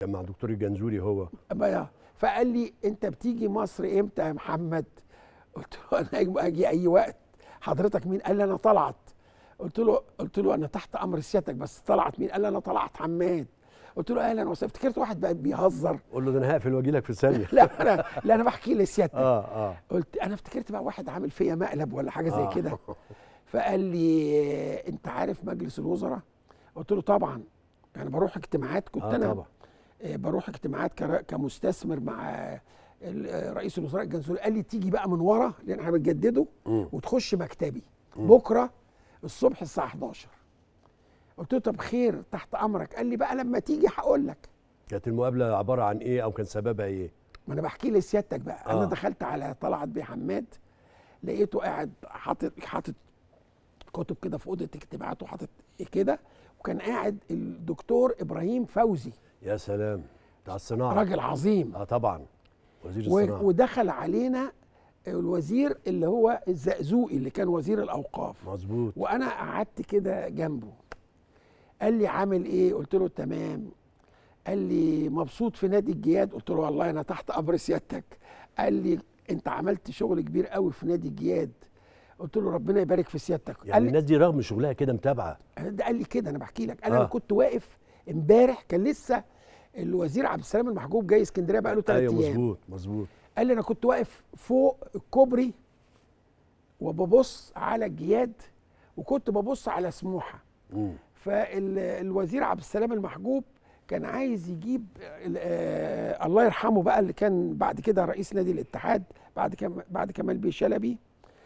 كان مع دكتور الجنزوري هو ما- فقال لي انت بتيجي مصر امتى يا محمد قلت له انا اجي اي وقت حضرتك مين قال لي انا طلعت قلت له قلت له انا تحت امر سيادتك بس طلعت مين قال لي انا طلعت حماد قلت له اهلا وسهلا افتكرت واحد بقى بيهزر قول له ده انا هقفل واجي لك في ثانيه لا انا لا انا بحكي لسيادتك اه اه قلت انا افتكرت بقى واحد عامل فيا مقلب ولا حاجه زي آه. كده فقال لي انت عارف مجلس الوزراء قلت له طبعا يعني بروح اجتماعات كنت اه انا طبعا آه، بروح اجتماعات كر- كمستثمر مع ال- آه، رئيس الوزراء الجنزوري قال لي تيجي بقى من ورا لان احنا بنجدده مم. وتخش مكتبي مم. بكره الصبح الساعه 11 قلت له طب خير تحت امرك قال لي بقى لما تيجي هقول لك كانت المقابله عباره عن ايه او كان سببها ايه ما انا بحكي لسيادتك بقى انا آه. دخلت على طلعت بيه حماد لقيته قاعد حاطط حاطط كتب كده في اوضه اجتماعات وحاطط كده وكان قاعد الدكتور ابراهيم فوزي يا سلام بتاع الصناعه راجل عظيم اه طبعا وزير و- الصناعه ودخل علينا الوزير اللي هو الزقزوقي اللي كان وزير الاوقاف مظبوط وانا قعدت كده جنبه قال لي عامل ايه قلت له تمام قال لي مبسوط في نادي الجياد قلت له والله انا تحت امر سيادتك قال لي انت عملت شغل كبير قوي في نادي الجياد قلت له ربنا يبارك في سيادتك قال يعني لي الناس دي رغم شغلها كده متابعه ده قال لي كده انا بحكي لك انا آه. آه. كنت واقف امبارح كان لسه الوزير عبد السلام المحجوب جاي اسكندريه بقى له ثلاث ايوه ايام مظبوط مظبوط قال لي انا كنت واقف فوق الكوبري وببص على الجياد وكنت ببص على سموحه مم. فالوزير عبد السلام المحجوب كان عايز يجيب ال- آه الله يرحمه بقى اللي كان بعد كده رئيس نادي الاتحاد بعد كم بعد كمال بيه شلبي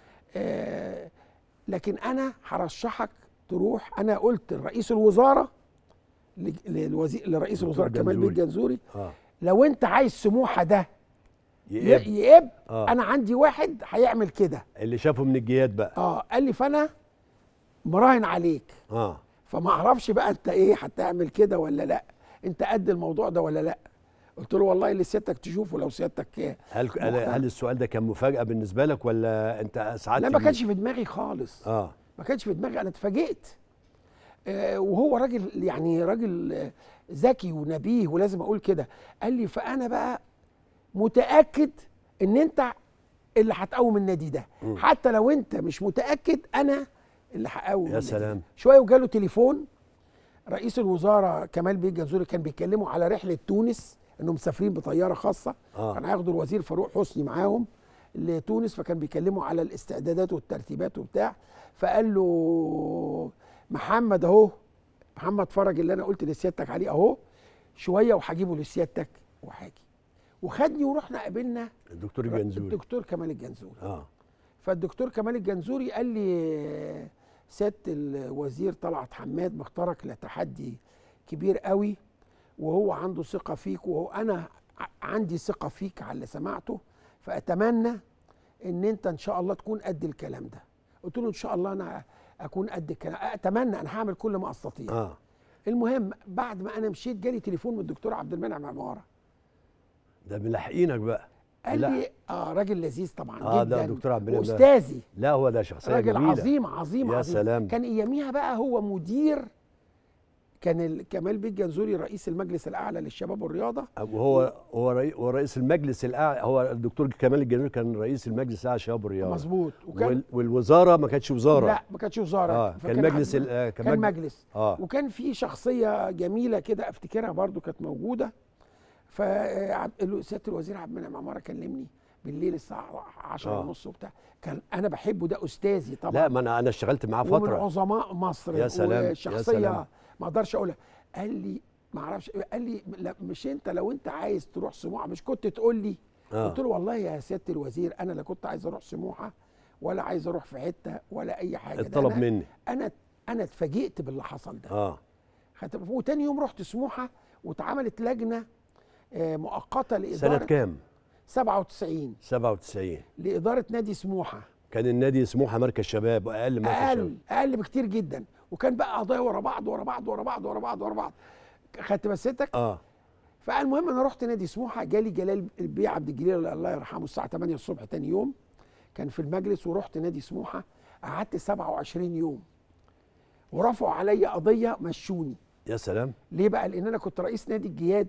آه لكن انا هرشحك تروح انا قلت لرئيس الوزاره ل- للوزير لرئيس دكتور الوزراء كمال بيه جنزوري. الجنزوري اه لو انت عايز سموحه ده يقب ي- يقب آه. انا عندي واحد هيعمل كده اللي شافه من الجياد بقى اه قال لي فانا مراهن عليك اه فما اعرفش بقى انت ايه هتعمل كده ولا لا انت قد الموضوع ده ولا لا قلت له والله اللي سيادتك تشوفه لو سيادتك إيه. هل هل هل السؤال ده كان مفاجاه بالنسبه لك ولا انت اسعدت لا ما بيه؟ كانش في دماغي خالص اه ما كانش في دماغي انا اتفاجئت آه وهو راجل يعني راجل آه، ذكي ونبيه ولازم اقول كده قال لي فانا بقى متاكد ان انت اللي هتقوم النادي ده مم. حتى لو انت مش متاكد انا اللي هقوم يا النادي ده. سلام. شويه وجاله تليفون رئيس الوزاره كمال بيه الجنزوري كان بيتكلموا على رحله تونس انهم مسافرين بطياره خاصه آه. كان هياخدوا الوزير فاروق حسني معاهم لتونس فكان بيكلموا على الاستعدادات والترتيبات وبتاع فقال له محمد اهو محمد فرج اللي انا قلت لسيادتك عليه اهو شويه وهجيبه لسيادتك وهاجي وخدني ورحنا قابلنا الدكتور الجنزوري الدكتور كمال الجنزوري اه فالدكتور كمال الجنزوري قال لي سياده الوزير طلعت حماد مختارك لتحدي كبير قوي وهو عنده ثقه فيك وهو انا ع- عندي ثقه فيك على اللي سمعته فاتمنى ان انت ان شاء الله تكون قد الكلام ده قلت له ان شاء الله انا اكون قد الكلام اتمنى انا هعمل كل ما استطيع اه المهم بعد ما انا مشيت جالي تليفون من الدكتور عبد المنعم عماره ده ملاحقينك بقى قال لا. لي اه راجل لذيذ طبعا آه، جدا ده دكتور عبد المنعم ده. واستاذي لا هو ده شخصيه راجل جميله عظيم عظيم يا عظيم سلام. كان اياميها بقى هو مدير كان ال- كمال بيه الجنزوري رئيس المجلس الاعلى للشباب والرياضه وهو هو رئي- هو رئيس المجلس الاعلى هو الدكتور كمال الجنزوري كان رئيس المجلس الاعلى للشباب والرياضه مظبوط وكان وال- والوزاره ما كانتش وزاره لا ما كانش وزاره اه فكان كان مجلس عبد- ال- آه، كان كان مج- مجلس اه وكان في شخصيه جميله كده افتكرها برضو كانت موجوده فسياده الوزير عبد المنعم عماره كلمني بالليل الساعه 10 آه. ونص وبتاع كان انا بحبه ده استاذي طبعا لا ما انا انا اشتغلت معاه ومن فتره عظماء مصر يا سلام، يا والشخصيه سلام. ما اقدرش اقولها قال لي ما اعرفش قال لي لا مش انت لو انت عايز تروح سموحه مش كنت تقول لي آه. قلت له والله يا سياده الوزير انا لا كنت عايز اروح سموحه ولا عايز اروح في حته ولا اي حاجه ده اتطلب أنا مني انا انا اتفاجئت باللي حصل ده اه خدت- وتاني يوم رحت سموحه واتعملت لجنه آه، مؤقته سنه لاداره كام 97 97 لاداره نادي سموحه كان النادي سموحه مركز شباب واقل مركز اقل شباب اقل بكتير جدا وكان بقى قضايا ورا بعض ورا بعض ورا بعض ورا بعض ورا بعض خدت مسيتك اه فالمهم انا رحت نادي سموحه جالي جلال بيه عبد الجليل الله يرحمه الساعه 8 الصبح تاني يوم كان في المجلس ورحت نادي سموحه قعدت 27 يوم ورفعوا عليا قضيه مشوني يا سلام ليه بقى لان انا كنت رئيس نادي الجياد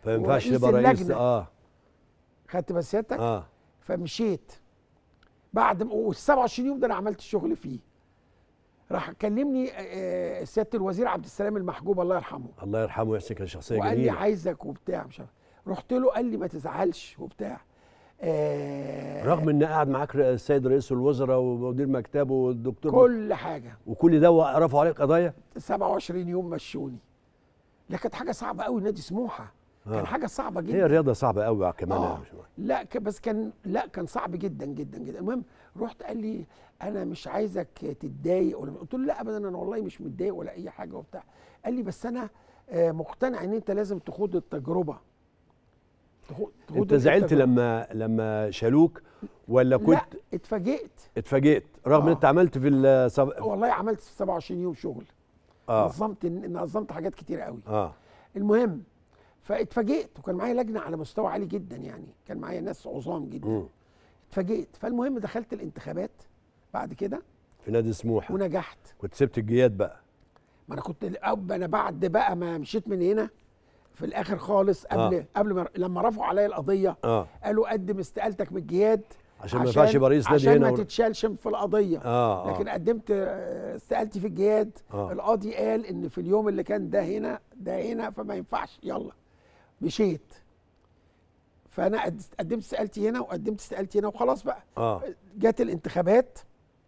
فما ينفعش ورئيس تبقى رئيس اللجنة. اه خدت بس سيادتك اه فمشيت بعد ما- وال 27 يوم ده انا عملت الشغل فيه راح كلمني آه، سياده الوزير عبد السلام المحجوب الله يرحمه الله يرحمه ويحسن كان شخصيه وقال لي جميله عايزك وبتاع مش عارف رحت له قال لي ما تزعلش وبتاع آه رغم ان قاعد معاك السيد رئيس الوزراء ومدير مكتبه والدكتور كل حاجه وكل ده رفعوا عليك قضايا 27 يوم مشوني لا كانت حاجه صعبه قوي نادي سموحه كان آه. حاجه صعبه جدا هي الرياضه صعبه قوي كمان آه. يا باشمهندس. لا ك- بس كان لا كان صعب جدا جدا جدا المهم رحت قال لي انا مش عايزك تتضايق ولا قلت له لا ابدا انا والله مش متضايق ولا اي حاجه وبتاع قال لي بس انا آه، مقتنع ان انت لازم تخوض التجربه تخوض تخوض انت زعلت التجربة. لما لما شالوك ولا كنت لا اتفاجئت اتفاجئت رغم ان آه. انت عملت في الصب... والله عملت 27 يوم شغل اه نظمت نظمت حاجات كتير قوي اه المهم فاتفاجئت وكان معايا لجنه على مستوى عالي جدا يعني كان معايا ناس عظام جدا مم. اتفاجئت فالمهم دخلت الانتخابات بعد كده في نادي سموحه ونجحت كنت سبت الجياد بقى ما انا كنت الأب انا بعد بقى ما مشيت من هنا في الاخر خالص قبل آه. قبل ما لما رفعوا عليا القضيه اه قالوا قدم استقالتك من الجهاد عشان ما ينفعش يبقى رئيس نادي عشان هنا ما ور- تتشالش في القضيه اه لكن اه قدمت آه، استقالتي في الجهاد آه. القاضي قال ان في اليوم اللي كان ده هنا ده هنا فما ينفعش يلا مشيت فانا قد- قدمت استقالتي هنا وقدمت استقالتي هنا وخلاص بقى اه جت الانتخابات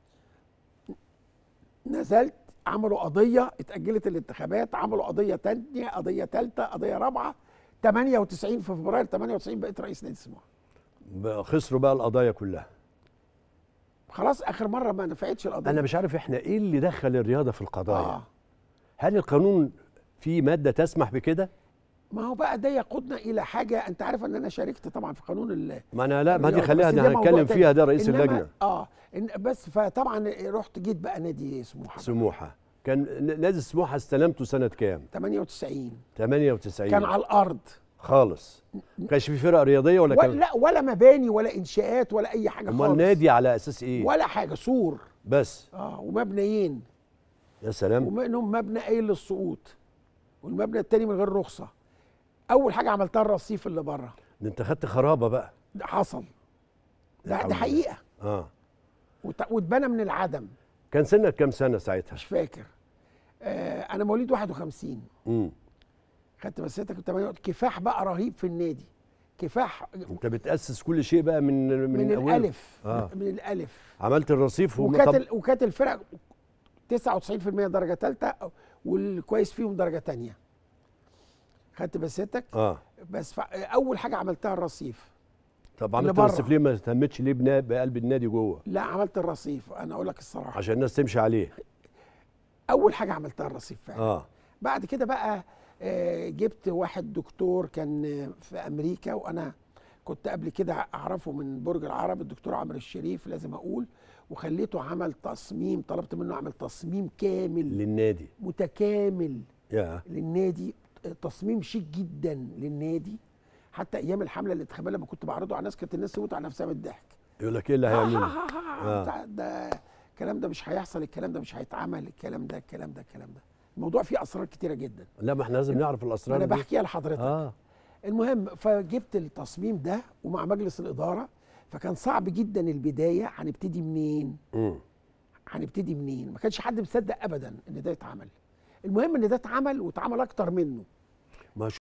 نزلت عملوا قضية اتأجلت الانتخابات عملوا قضية تانية قضية تالتة قضية رابعة 98 في فبراير 98 بقيت رئيس نادي سموحة ب- خسروا بقى القضايا كلها خلاص آخر مرة ما نفعتش القضية انا مش عارف احنا ايه اللي دخل الرياضه في القضايا آه. هل القانون فيه ماده تسمح بكده ما هو بقى ده يقودنا إلى حاجة أنت عارف إن أنا شاركت طبعا في قانون ال ما انا لا ما دي الرياضة، خليها بس ده ده موضوع هنتكلم تاني. فيها ده رئيس إنما- اللجنه اه إن بس فطبعا رحت جيت بقى نادي سموحة سموحه كان ن- نادي سموحه استلمته سنه كام 98 98 كان على الأرض خالص ما كانش في فرق رياضيه ولا ولا كان لا ولا مباني ولا إنشاءات ولا أي حاجة خالص امال نادي على اساس ايه ولا حاجة سور بس اه ومبنيين يا سلام ومنهم مبنى قايل للسقوط والمبنى التاني من غير رخصه اول حاجه عملتها الرصيف اللي بره ده انت خدت خرابه بقى ده حصل لا ده, حول ده ولا حقيقه اه وت- واتبنى من العدم كان سنك كام سنه ساعتها مش فاكر آه انا مواليد 51 امم خدت مسيرتك كنت 8 كفاح بقى رهيب في النادي كفاح انت بتاسس كل شيء بقى من من, من, أوله. الالف آه. من الالف عملت الرصيف وم- وكانت طب- ال- وكانت الفرق 99% درجه ثالثه والكويس فيهم درجه ثانيه خدت مسيرتك اه بس ف- اول حاجه عملتها الرصيف طب اللي عملت بره. الرصيف ليه ما اهتمتش ليه بنا- بقلب النادي جوه لا عملت الرصيف انا اقول لك الصراحه عشان الناس تمشي عليه اول حاجه عملتها الرصيف فعلا اه بعد كده بقى آه، جبت واحد دكتور كان آه، في امريكا وانا كنت قبل كده اعرفه من برج العرب الدكتور عمرو الشريف لازم اقول وخليته عمل تصميم طلبت منه عمل تصميم كامل للنادي متكامل يا للنادي آه، تصميم شيك جدا للنادي حتى ايام الحمله الانتخابيه لما كنت بعرضه على الناس كانت الناس تموت على نفسها من الضحك يقول لك ايه اللي هيعمله آه. بتاع ده الكلام ده مش هيحصل الكلام ده مش هيتعمل الكلام ده الكلام ده الكلام ده الموضوع فيه اسرار كتيره جدا لا ما احنا لازم نعرف ما الاسرار انا دي بحكيها لحضرتك اه المهم فجبت التصميم ده ومع مجلس الاداره فكان صعب جدا البدايه هنبتدي منين امم هنبتدي منين ما كانش حد مصدق ابدا ان ده يتعمل المهم ان ده اتعمل واتعمل اكتر منه ما